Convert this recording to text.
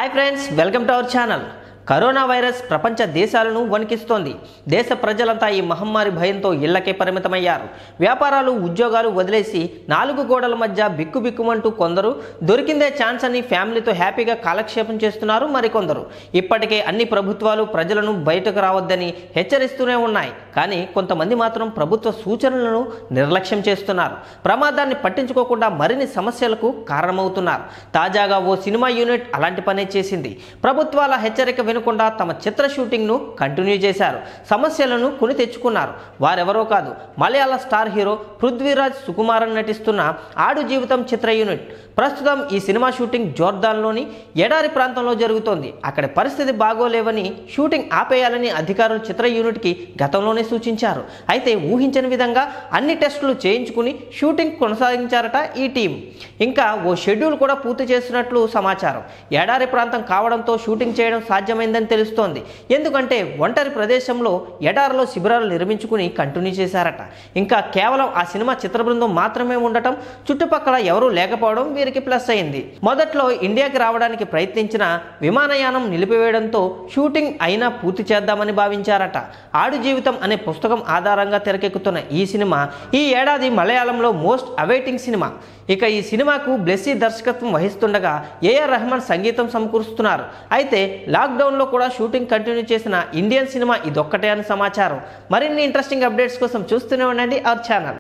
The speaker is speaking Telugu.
hi friends welcome to our channel corona virus ప్రపంచ దేశాలను వణికిస్తోంది దేశ ప్రజలంతా ఈ మహమ్మారి భయంతో ఇళ్లకే పరిమితమయ్యారు వ్యాపారాలు ఉద్యోగాలు వదిలేసి నాలుగు గోడల మధ్య బిక్కుబిక్కుమంటూ కొందరు దొరికిందే ఛాన్స్ అని ఫ్యామిలీతో హ్యాపీగా కాలక్షేపం చేస్తున్నారు మరికొందరు ఇప్పటికే అన్ని ప్రభుత్వాలు ప్రజలను బయటకు రావద్దని హెచ్చరిస్తూనే ఉన్నాయి కానీ కొంతమంది మాత్రం ప్రభుత్వ సూచనలను నిర్లక్ష్యం చేస్తున్నారు ప్రమాదాన్ని పట్టించుకోకుండా మరిన్ని సమస్యలకు కారణమవుతున్నారు తాజాగా ఓ సినిమా యూనిట్ అలాంటి పనే చేసింది ప్రభుత్వాల హెచ్చరిక వినకుండా తమ చిత్ర షూటింగ్ను కంటిన్యూ చేశారు సమస్యలను కొని తెచ్చుకున్నారు వారెవరో కాదు మలయాళ స్టార్ హీరో పృథ్వీరాజ్ సుకుమారన్ నటిస్తున్న ఆడు జీవితం చిత్ర యూనిట్ ప్రస్తుతం ఈ సినిమా షూటింగ్ జోర్దాన్లోని ఎడారి ప్రాంతంలో జరుగుతోంది అక్కడ పరిస్థితి బాగోలేవని షూటింగ్ ఆపేయాలని అధికారులు చిత్ర యూనిట్కి గతంలోనే సూచించారు అయితే ఊహించని విధంగా అన్ని టెస్టులు చేయించుకుని షూటింగ్ కొనసాగించారట ఈ టీం ఇంకా ఓ షెడ్యూల్ కూడా పూర్తి చేస్తున్నట్లు సమాచారం ఎడారి ప్రాంతం కావడంతో షూటింగ్ చేయడం సాధ్యమైందని తెలుస్తోంది ఎందుకంటే ఒంటరి ప్రదేశంలో ఎడారిలో శిబిరాలు నిర్మించుకుని కంటిన్యూ చేశారట ఇంకా కేవలం ఆ సినిమా చిత్ర బృందం మాత్రమే ఉండటం చుట్టుపక్కల ఎవరూ లేకపోవడం వీరికి ప్లస్ అయింది మొదట్లో ఇండియాకి రావడానికి ప్రయత్నించిన విమానయానం నిలిపివేయడంతో షూటింగ్ అయినా పూర్తి చేద్దామని భావించారట ఆడు జీవితం అనే పుస్తకం ఆధారంగా తెరకెక్కుతున్న ఈ సినిమా ఈ ఏడాది మలయాళంలో మోస్ట్ అవైటింగ్ సినిమా ఇక ఈ సినిమాకు బ్లెస్సీ దర్శకత్వం వహిస్తుండగా ఏఆర్ రెహమాన్ సంగీతం సమకూరుస్తున్నారు అయితే లాక్డౌన్లో కూడా షూటింగ్ కంటిన్యూ చేసిన ఇండియన్ సినిమా ఇదొక్కటే అని సమాచారం మరిన్ని ఇంట్రెస్టింగ్ అప్డేట్స్ కోసం చూస్తూనే ఉండండి అవర్ ఛానల్